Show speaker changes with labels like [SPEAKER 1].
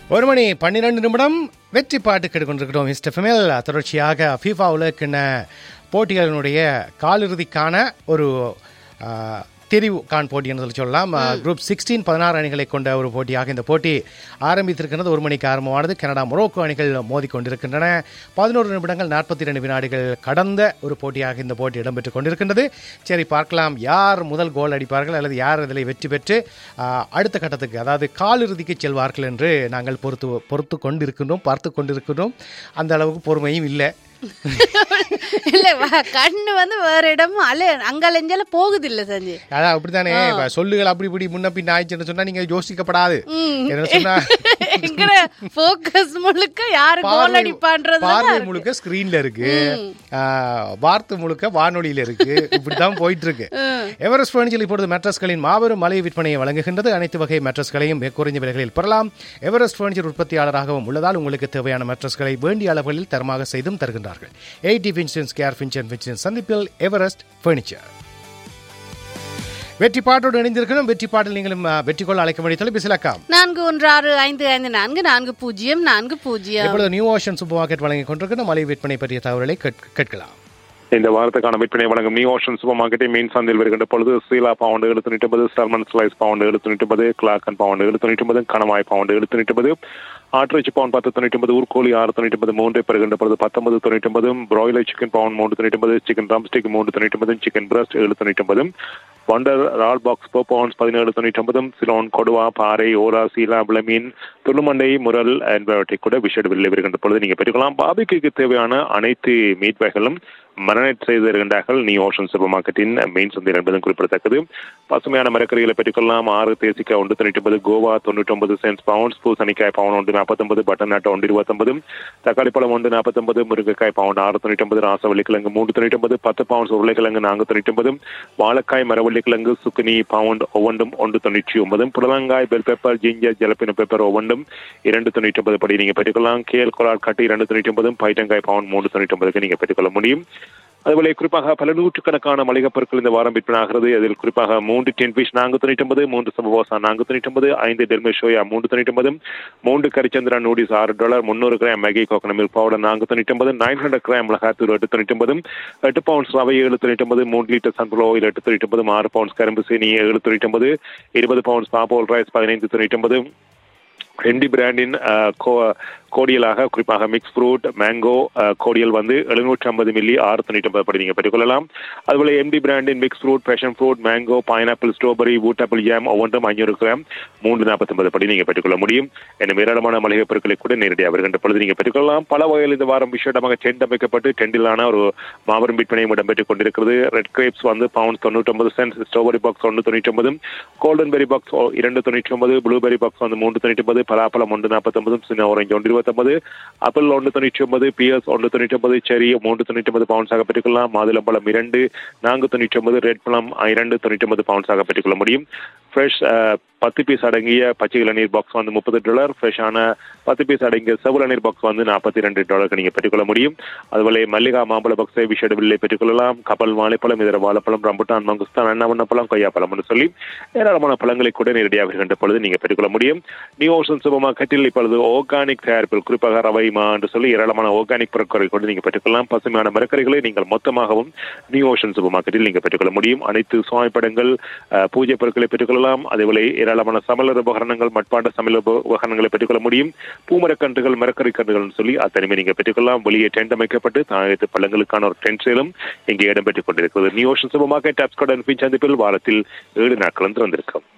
[SPEAKER 1] ஒரு மணி பன்னிரண்டு நிமிடம் வெற்றி பாட்டு கேட்டுக்கொண்டிருக்கிறோம் மிஸ்டர் ஃபெமில் தொடர்ச்சியாக ஃபீஃபா உலகின போட்டிகளினுடைய காலிறுதிக்கான ஒரு ஆ, தெரிவு கான் போட்டி என்று சொல்லி சொல்லலாம் குரூப் சிக்ஸ்டீன் பதினாறு அணிகளை கொண்ட ஒரு போட்டியாக இந்த போட்டி ஆரம்பித்திருக்கிறது ஒரு மணிக்கு ஆரம்பமானது கனடா மொரோக்கோ அணிகள் மோதிக்கொண்டிருக்கின்றன பதினோரு நிமிடங்கள் நாற்பத்தி ரெண்டு வினாடிகள் கடந்த ஒரு போட்டியாக இந்த போட்டி இடம்பெற்றுக் கொண்டிருக்கின்றது சரி பார்க்கலாம் யார் முதல் கோல் அடிப்பார்கள் அல்லது யார் இதில் வெற்றி பெற்று ஆ, அடுத்த கட்டத்துக்கு அதாவது காலிறுதிக்கு செல்வார்கள் என்று நாங்கள் பொறுத்து பொறுத்து கொண்டிருக்கின்றோம் பார்த்து கொண்டிருக்கின்றோம் அந்த அளவுக்கு பொறுமையும் இல்லை
[SPEAKER 2] இல்ல வ- கண்ணு வந்து வேற இடமும் அல அங்கலஞ்சல போகுது இல்ல சஞ்சய்
[SPEAKER 1] அதான் அப்படித்தானே இப்ப சொல்லுகள் அப்படி இப்படி முன்ன பின்ன ஆயிடுச்சுன்னு சொன்னா நீங்க யோசிக்கப்படாது என்ன சொன்னா
[SPEAKER 2] எங்கட போக்கஸ் முழுக்க யாரு கோல்
[SPEAKER 1] பார்வை-
[SPEAKER 2] அடிப்பான்றது
[SPEAKER 1] பார்வை முழுக்க ஸ்கிரீன்ல இருக்கு ஆ, வார்த்தை முழுக்க வானொலியில இருக்கு இப்படிதான் போயிட்டு இருக்கு எவரெஸ்ட் பர்னிச்சர் இப்பொழுது மேட்ரஸ்களின் மாபெரும் மலை விற்பனையை வழங்குகின்றது அனைத்து வகை மேட்ரஸ்களையும் மிக குறைந்த விலைகளில் பெறலாம் எவரெஸ்ட் பர்னிச்சர் உற்பத்தியாளராகவும் உள்ளதால் உங்களுக்கு தேவையான மேட்ரஸ்களை வேண்டிய அளவுகளில் தரமாக செய்தும் தருகின்றார்கள் எயிட்டி ஃபின்சன்ஸ் கேர் ஃபின்சன் ஃபின்சன் சந்திப்பில் எவரெஸ்ட் பர்னிச்சர் வெற்றி பாட்டோடு இணைந்திருக்கணும் வெற்றி பாட்டில் நீங்களும் ஆ, வெற்றி கொள்ள அழைக்க வேண்டிய தொலைபேசி இலக்கம்
[SPEAKER 2] நான்கு ஒன்று ஆறு ஐந்து ஐந்து நான்கு நான்கு பூஜ்ஜியம் நான்கு பூஜ்ஜியம்
[SPEAKER 1] இப்பொழுது நியூ ஓஷன் சூப்பர் மார்க்கெட் வழங்கிக் கொண்டிருக்கிற மலை விற்பனை பற்றிய தகவல்களை கேட்க- கேட்கலாம்
[SPEAKER 3] இந்த வாரத்துக்கான விற்பனை வழங்கும் நியூ ஓஷன் சூப்பர் மார்க்கெட்டை மீன் சந்தையில் வருகின்ற பொழுது சீலா பவுண்டு எழுத்து நிட்டும்பது சல்மன் ஸ்லைஸ் பவுண்டு எழுத்து நிட்டும்பது கிளாக்கன் பவுண்டு எழுத்து நிட்டும்பது கணவாய் பவுண்டு எழுத்து நிட்டும்பது ஆட்டிறைச்சி பவுன் பத்து தொண்ணூற்றி ஒன்பது ஊர்கோழி ஆறு தொண்ணூற்றி ஒன்பது மூன்றை பெறுகின்ற பொழுது பத்தொன்பது தொண்ணூற்றி ஒன்பது பிராய்லர் சிக்கன் பவுன் மூன்று தொண்ணூற்றி ஒன்பது சிக்கன் ட்ரம்ஸ்டிக் மூன்று தொண்ணூற்றி ஒன்பது சிக்கன் பிரஸ்ட் ஏழு தொண்ணூற்றி ஒன்பது வண்டர் ரால் பாக்ஸ் போ பவுன்ஸ் பதினேழு தொண்ணூற்றி ஒன்பதும் சிலோன் கொடுவா பாறை ஓரா சீலா விளமீன் துள்ளுமண்டை முரல் என்பவற்றை கூட விஷேட வெளியில் வருகின்ற பொழுது நீங்கள் பெற்றுக்கலாம் பாபிக்கு தேவையான அனைத்து மீட் வகைகளும் மரணட் செய்து வருகின்றார்கள் நியூ ஓஷன் சூப்பர் மார்க்கெட்டின் மெயின் சந்தையில் என்பதும் குறிப்பிடத்தக்கது பசுமையான மரக்கறிகளை பெற்றுக்கொள்ளலாம் ஆறு தேசிக்காய் ஒன்று தொண்ணூற்றி ஒன்பது கோவா தொண்ணூற்றி ஒன்பது சென்ஸ் பவுண்ட்ஸ் பூசணிக்காய் பவுன் ஒன்று நாற்பத்தொன்பது பட்டன் நாட்டு ஒன்று இருபத்தொன்பது தக்காளி பழம் ஒன்று நாற்பத்தொன்பது முருங்கைக்காய் பவுன் ஆறு தொண்ணூற்றி ஒன்பது ராசவள்ளிக்கிழங்கு மூன்று தொண்ணூற்றி ஒன்பது பத்து பவுண்ட்ஸ் உருளைக்கிழங்கு நான்கு தொண்ணூற்றி ஒன்பது வாழைக்காய் மரவள்ளிக்கிழங்கு சுக்குனி பவுண்ட் ஒவ்வொன்றும் ஒன்று தொண்ணூற்றி ஒன்பது புடலங்காய் bell pepper ginger jalapeno pepper ஒவ்வொன்றும் இரண்டு தொண்ணூற்றி ஒன்பது படி நீங்கள் பெற்றுக்கொள்ளலாம் கேல் கொலாட் கட்டு இரண்டு தொண்ணூற்றி ஒன்பதும் பைட்டங்காய் பவுண்ட் மூன்று தொண்ணூற்றி ஒன்பதுக்கு நீங்கள் பெற்றுக்கொள்ள முடியும் அதுபோல குறிப்பாக பல நூற்றுக்கணக்கான மளிகைப் பொருட்கள் இந்த வாரம் விற்பனாகிறது அதில் குறிப்பாக மூன்று டென் ஃபிஷ் நான்கு தொண்ணூற்றி ஒன்பது மூன்று சமோசா நான்கு தொண்ணூற்றி ஒன்பது ஐந்து டெல்மே ஷோயா மூன்று தொண்ணூற்றி ஒன்பது மூன்று கரிச்சந்திரா நூடிஸ் ஆறு டாலர் முந்நூறு gram Maggi coconut milk powder நான்கு தொண்ணூற்றி ஒன்பது நைன் ஹண்ட்ரட் கிராம் மிளகாத்தூர் எட்டு தொண்ணூற்றி ஒன்பது எட்டு பவுண்ட்ஸ் ரவை ஏழு தொண்ணூற்றி ஒன்பது மூன்று லிட்டர் சன்ஃபிளவர் ஆயில் எட்டு தொண்ணூற்றி ஒன்பது ஆறு பவுண்ட்ஸ் கரும்பு சீனி ஏழு தொண்ணூற்றி ஒன்பது இருபது பவுண்ட்ஸ் பாப்போல் ரைஸ் பதினைந்து தொண்ணூற்றி ஒன்பது ஹெண்டி பிராண்டின் அஹ், கோ- கோடியலாக குறிப்பாக மிக்ஸ் ஃப்ரூட் மேங்கோ அஹ், கோடியல் வந்து எழுநூற்றி ஐம்பது மில்லி ஆறு தொண்ணூற்றி ஒன்பது படி நீங்கள் பெற்றுக்கொள்ளலாம் அதுபோல எம்டி பிராண்டின் mix fruit passion fruit mango pineapple strawberry wood apple jam ஒவ்வொன்றும் ஐநூறு கிராம் மூன்று நாற்பத்தொன்பது படி நீங்கள் பெற்றுக்கொள்ள முடியும் என ஏராளமான மளிகை பொருட்களை கூட நேரடியாக வருகின்ற பொழுது நீங்கள் பெற்றுக்கொள்ளலாம் பல வகையில் இந்த வாரம் விசேடமாக டென்ட் அமைக்கப்பட்டு டெண்டிலான ஒரு மாபெரும் விற்பனையும் இடம்பெற்றுக் கொண்டிருக்கிறது ரெட் கிரேப்ஸ் வந்து பவுண்ட் தொண்ணூற்றி ஒன்பது சென்ட் ஸ்ட்ராபெரி பாக்ஸ் ஒன்று தொண்ணூற்றி ஒன்பது கோல்டன் பெரி பாக்ஸ் இரண்டு தொண்ணூற்றி ஒன்பது ப்ளூபெரி பாக்ஸ் வந்து மூன்று தொண்ணூற்றி ஒன்பது பலாப்பழம் ஒன்று நாற்பத்தொன்பது சின்ன ஆரஞ்சு ஒன்று இருபத்தொன்பது ஆப்பிள் ஒன்று தொண்ணூற்றி ஒன்பது பிஎஸ் ஒன்று தொண்ணூற்றி ஒன்பது செரி மூன்று தொண்ணூற்றி ஒன்பது பவுன்ஸாக பெற்றுக்கொள்ளலாம் மாதுளம்பழம் இரண்டு நான்கு தொண்ணூற்றி ஒன்பது ரெட் பழம் இரண்டு தொண்ணூற்றி ஒன்பது பவுன்ஸாக பெற்றுக்கொள்ள முடியும் ஃப்ரெஷ் பத்து பீஸ் அடங்கிய பச்சை இளநீர் பாக்ஸ் வந்து முப்பது டாலர் ஃப்ரெஷ்ஷான பத்து பீஸ் அடங்கிய செவலநீர் பாக்ஸ் வந்து நாற்பத்தி ரெண்டு டாலருக்கு நீங்கள் பெற்றுக்கொள்ள முடியும் அதுபோல மல்லிகா மாம்பழ பாக்ஸை விஷேட வில்லை பெற்றுக்கொள்ளலாம் கப்பல் வாழைப்பழம் இதர வாழைப்பழம் ரம்புட்டான் மங்குஸ்தான் அண்ணாவண்ணப்பழம் கொய்யாப்பழம்னு சொல்லி ஏராளமான பழங்களை கூட நேரடியாக வருகின்ற பொழுது நீங்கள் பெற்றுக்கொள்ள முடியும் நியூ ஓஷன் சூப்பர் மார்க்கெட்டில் இப்பொழுது ஆர்கானிக் தயாரிப்பில் குறிப்பாக ரவை மா என்று சொல்லி ஏராளமான ஆர்கானிக் பொருட்களை கொண்டு நீங்கள் பெற்றுக்கொள்ளலாம் பசுமையான மரக்கறிகளை நீங்கள் மொத்தமாகவும் நியூ ஓஷன் சூப்பர் மார்க்கெட்டில் நீங்கள் பெற்றுக்கொள்ள முடியும் அனைத்து சுவாமிப்படங்கள் அஹ், பூஜை பொருட்களை பெற்றுக்கொள்ளலாம் அதேபோல ஏராளமான சமையல் உபகரணங்கள் மட்பாண்ட சமையல் உப- உபகரணங்களை பெற்றுக்கொள்ள முடியும் பூமரக்கன்றுகள் மரக்கறி கன்றுகள் சொல்லி அத்தனையுமே நீங்கள் பெற்றுக்கொள்ளலாம் வெளியே டென்ட் அமைக்கப்பட்டு தாயத்து பழங்களுக்கான ஒரு டென்ட் சேலும் இங்கே இடம்பெற்றுக் கொண்டிருக்கிறது நியூ ஓஷன் சூப்பர் மார்க்கெட் டாப்ஸ்கார்டன் சந்திப்பில் வாரத்தில் ஏழு நாட்களும் திறந்திருக்கும்